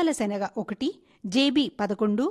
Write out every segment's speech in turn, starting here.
నంద్యాల శనగ ఒకటి జేబీ పదకొండు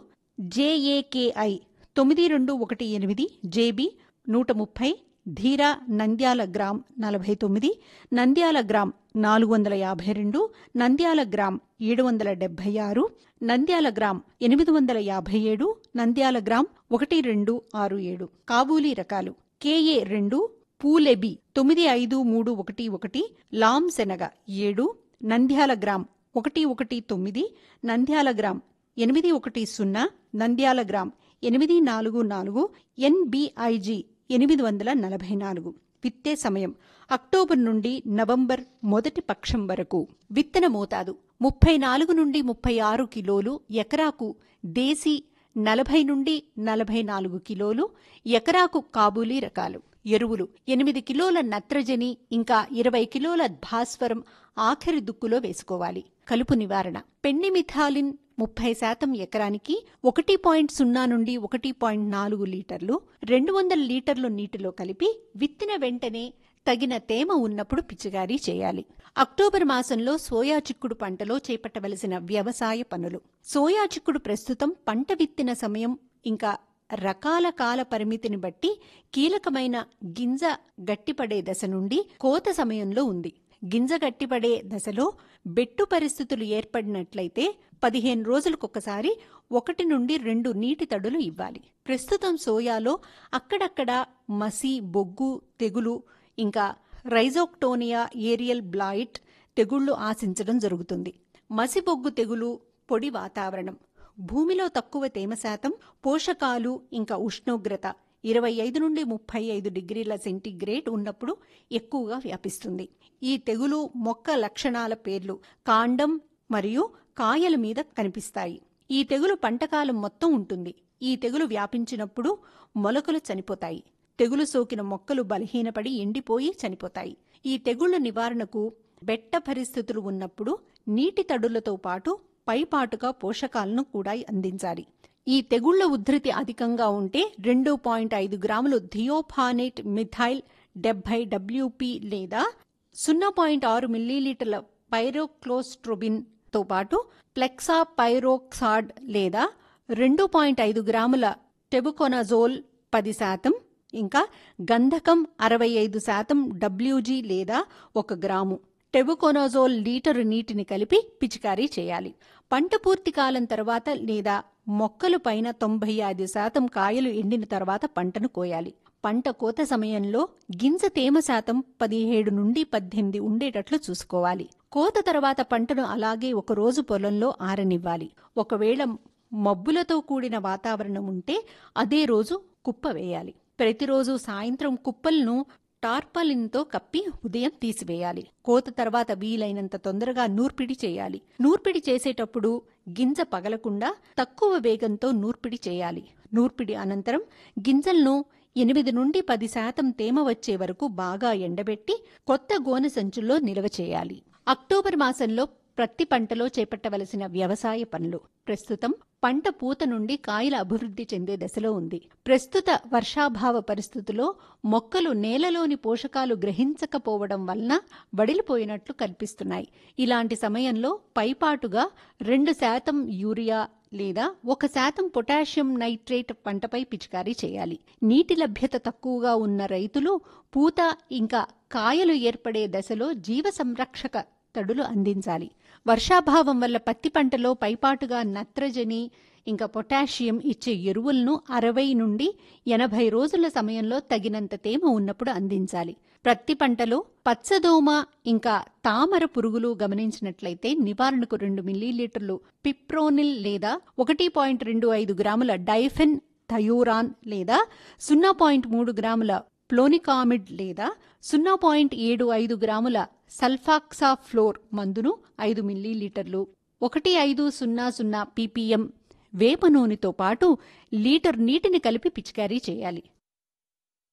జేఏకేఐ తొమ్మిది రెండు ఒకటి ఎనిమిది జేబీ నూట ముప్పై ధీరా నంద్యాల గ్రామ్ నలభై తొమ్మిది నంద్యాల గ్రామ్ నాలుగు వందల యాభై రెండు నంద్యాల గ్రామ్ ఏడు వందల డెబ్బై ఆరు నంద్యాల గ్రామ్ ఎనిమిది వందల యాభై ఏడు నంద్యాల గ్రామ్ ఒకటి రెండు ఆరు ఏడు కాబూలీ రకాలు కేఏ రెండు పూలెబి తొమ్మిది ఐదు మూడు ఒకటి ఒకటి లాం శనగ ఏడు నంద్యాల గ్రామ్ ఒకటి ఒకటి తొమ్మిది నంద్యాల గ్రామ్ ఎనిమిది ఒకటి సున్నా నంద్యాల గ్రామ్ ఎనిమిది నాలుగు నాలుగు ఎన్బిఐజి ఎనిమిది వందల నలభై నాలుగు విత్తే సమయం అక్టోబర్ నుండి నవంబర్ మొదటి పక్షం వరకు విత్తన మోతాదు ముప్పై నాలుగు నుండి ముప్పై ఆరు కిలోలు ఎకరాకు దేశీ నలభై నుండి నలభై నాలుగు కిలోలు ఎకరాకు కాబూలీ రకాలు ఎరువులు ఎనిమిది కిలోల నత్రజని ఇంకా ఇరవై కిలోల భాస్వరం ఆఖరి దుక్కులో వేసుకోవాలి కలుపు నివారణ పెన్నిమిథాలిన్ ముప్పై శాతం ఎకరానికి ఒకటి పాయింట్ సున్నా నుండి ఒకటి పాయింట్ నాలుగు లీటర్లు రెండు వందల లీటర్లు నీటిలో కలిపి విత్తిన వెంటనే తగిన తేమ ఉన్నప్పుడు పిచికారీ చేయాలి అక్టోబర్ మాసంలో సోయా చిక్కుడు పంటలో చేపట్టవలసిన వ్యవసాయ పనులు సోయా చిక్కుడు ప్రస్తుతం పంట విత్తిన సమయం ఇంకా రకాల కాల పరిమితిని బట్టి కీలకమైన గింజ గట్టిపడే దశ నుండి కోత సమయంలో ఉంది గింజ గట్టిపడే దశలో బెట్టు పరిస్థితులు ఏర్పడినట్లయితే పదిహేను రోజులకొకసారి ఒకటి నుండి రెండు నీటి తడులు ఇవ్వాలి ప్రస్తుతం సోయాలో అక్కడక్కడ మసి బొగ్గు తెగులు ఇంకా రైజోక్టోనియా ఏరియల్ బ్లాయిట్ తెగుళ్లు ఆశించడం జరుగుతుంది మసిబొగ్గు తెగులు పొడి వాతావరణం భూమిలో తక్కువ తేమ శాతం పోషకాలు ఇంకా ఉష్ణోగ్రత ఇరవై ఐదు నుండి ముప్పై ఐదు డిగ్రీల సెంటీగ్రేడ్ ఉన్నప్పుడు ఎక్కువగా వ్యాపిస్తుంది ఈ తెగులు మొక్క లక్షణాల పేర్లు కాండం మరియు కాయల మీద కనిపిస్తాయి ఈ తెగులు పంటకాలం మొత్తం ఉంటుంది ఈ తెగులు వ్యాపించినప్పుడు మొలకలు చనిపోతాయి తెగులు సోకిన మొక్కలు బలహీనపడి ఎండిపోయి చనిపోతాయి ఈ తెగుళ్ల నివారణకు బెట్ట పరిస్థితులు ఉన్నప్పుడు నీటి తడులతో పాటు పైపాటుగా పోషకాలను కూడా అందించాలి ఈ తెగుళ్ల ఉధృతి అధికంగా ఉంటే రెండు పాయింట్ ఐదు గ్రాములు థియోఫానేట్ మిథైల్ డెబ్బై డబ్ల్యూపి లేదా సున్నా పాయింట్ ఆరు మిల్లీలీటర్ల పైరోక్లోస్ట్రోబిన్ తో పాటు ప్లెక్సా పైరోక్సాడ్ లేదా రెండు పాయింట్ ఐదు గ్రాముల టెబుకొనజోల్ పది శాతం ఇంకా గంధకం అరవై ఐదు శాతం డబ్ల్యూజీ లేదా ఒక గ్రాము టెబుకొనజోల్ లీటరు నీటిని కలిపి పిచికారీ చేయాలి పంట పూర్తి కాలం తర్వాత లేదా మొక్కలు పైన తొంభై ఐదు శాతం కాయలు ఎండిన తర్వాత పంటను కోయాలి పంట కోత సమయంలో గింజ తేమ శాతం పదిహేడు నుండి పద్దెనిమిది ఉండేటట్లు చూసుకోవాలి కోత తర్వాత పంటను అలాగే ఒక రోజు పొలంలో ఆరనివ్వాలి ఒకవేళ మబ్బులతో కూడిన వాతావరణం ఉంటే అదే రోజు కుప్ప వేయాలి ప్రతిరోజు సాయంత్రం కుప్పలను టార్పాలిన్తో కప్పి ఉదయం తీసివేయాలి కోత తర్వాత వీలైనంత తొందరగా నూర్పిడి చేయాలి నూర్పిడి చేసేటప్పుడు గింజ పగలకుండా తక్కువ వేగంతో నూర్పిడి చేయాలి నూర్పిడి అనంతరం గింజలను ఎనిమిది నుండి పది శాతం తేమ వచ్చే వరకు బాగా ఎండబెట్టి కొత్త గోనె సంచుల్లో నిల్వ చేయాలి అక్టోబర్ మాసంలో ప్రతి పంటలో చేపట్టవలసిన వ్యవసాయ పనులు ప్రస్తుతం పంట పూత నుండి కాయల అభివృద్ధి చెందే దశలో ఉంది ప్రస్తుత వర్షాభావ పరిస్థితుల్లో మొక్కలు నేలలోని పోషకాలు గ్రహించకపోవడం వలన వడిలిపోయినట్లు కనిపిస్తున్నాయి ఇలాంటి సమయంలో పైపాటుగా రెండు శాతం యూరియా లేదా ఒక శాతం పొటాషియం నైట్రేట్ పంటపై పిచికారీ చేయాలి నీటి లభ్యత తక్కువగా ఉన్న రైతులు పూత ఇంకా కాయలు ఏర్పడే దశలో జీవ సంరక్షక తడులు అందించాలి వర్షాభావం వల్ల పత్తి పంటలో పైపాటుగా నత్రజని ఇంకా పొటాషియం ఇచ్చే ఎరువులను అరవై నుండి ఎనభై రోజుల సమయంలో తగినంత తేమ ఉన్నప్పుడు అందించాలి ప్రత్తి పంటలో పచ్చదోమ ఇంకా తామర పురుగులు గమనించినట్లయితే నివారణకు రెండు మిల్లీలీటర్లు పిప్రోనిల్ లేదా ఒకటి పాయింట్ రెండు ఐదు గ్రాముల డైఫెన్ థయోరాన్ లేదా సున్నా పాయింట్ మూడు గ్రాముల ప్లోనికామిడ్ లేదా సున్నా పాయింట్ ఏడు ఐదు గ్రాముల సల్ఫాక్సాఫ్లోర్ మందును ఐదు మిల్లీలీటర్లు ఒకటి ఐదు సున్నా సున్నా పీపీఎం వేప నూనెతో పాటు లీటర్ నీటిని కలిపి పిచికారీ చేయాలి